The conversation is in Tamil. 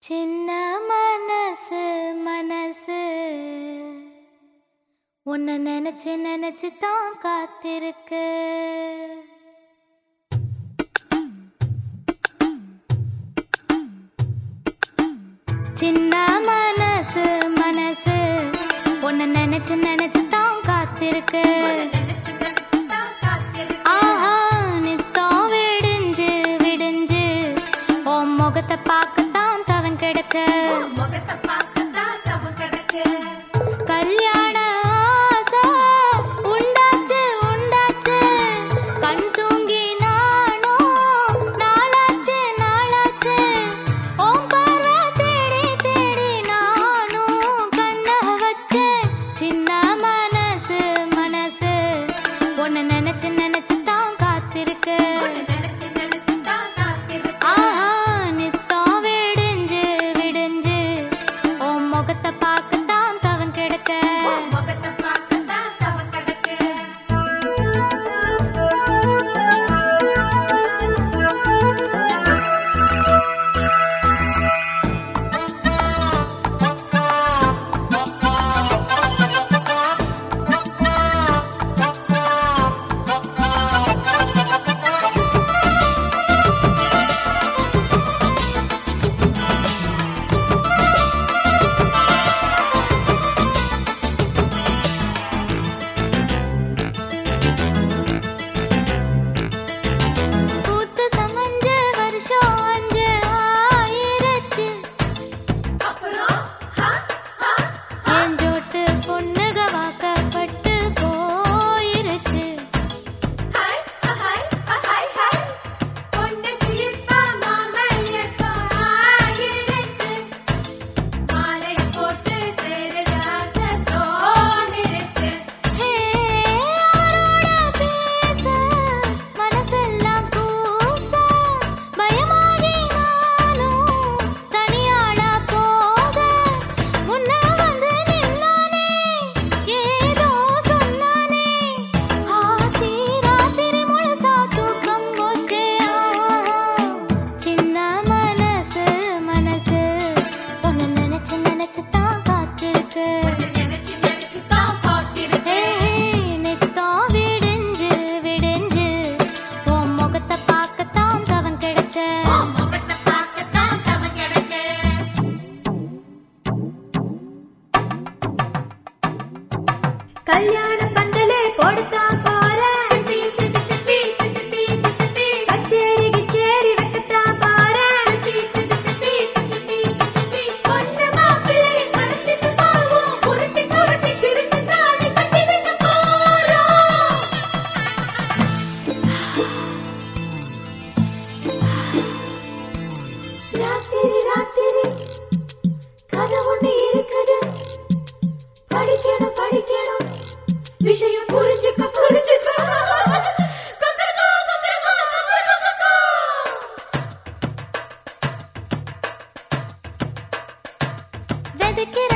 சின்ன மனசு மனசு உன்னை நினைச்சு நினைச்சு தான் காத்திருக்கு சின்ன மனசு மனசு உன்னை நினைச்சு நினைச்சு தான் காத்திருக்கு ஆஹா நித்தம் விடிஞ்சு விடிஞ்சு உன் முகத்தை பார்க்கத்தான் தவன் கிடக்க கல்யாண ஆசை உண்டாச்சு உண்டாச்சு கண் தூங்கி நானும் நாளாச்சு நாளாச்சு உன் பார்வை தேடி தேடி நானும் கண்ண வச்சேன் சின்ன மனசு மனசு உன்னை நினைச்சு நினைச்சு தான் காத்திருக்கு ஆஹா நித்தம் விடிஞ்சு விடிஞ்சு உன் முகத்தை பார்க்கத்தான் தவன் கிடக்க பூத்து சமஞ்ச வருஷம் அஞ்சு ஆயிருச்சு என் ஜோட்டு பொண்ணுக வாக்கப்பட்டு போயிருச்சு ஹே யாரோட பேச மனசெல்லாம் கூச பயமாகி நானும் தனியாளா போக முன்ன வந்து நின்னானே ஏதோ சொன்னானே ஆத்தி ராத்திரி முழுசா தூக்கம் போச்சே ஆஹா. சின்ன மனசு மனசு உன்னை நினைச்சு நினைச்சு தான் காத்திருக்கு ஹே, நித்தம் விடிஞ்சு விடிஞ்சு உன் முகத்தை பார்க்கத்தான் தவன் கிடைச்ச கல்யாண பந்தலே போடுத்தா போறேன் கச்சேரி கிச்சேரி வைக்கத்தா போறேன் பொண்ணு மாப்பிள்ளை நடத்திட்டு போவோம் உருட்டி புரட்டி திருட்டு தாலி கட்டி வைக்க போறோம் ராத்திரி ராத்திரி கதை ஒண்ணு இருக்குது படிக்கணும் படிக்கணும் விஷயம் புரிஞ்சுக்க புரிஞ்சுக்க கொக்கரக்கோ, கொக்கரக்கோ, கொக்கரக்கோ, கொக்கரக்கோ. விதைக்கிற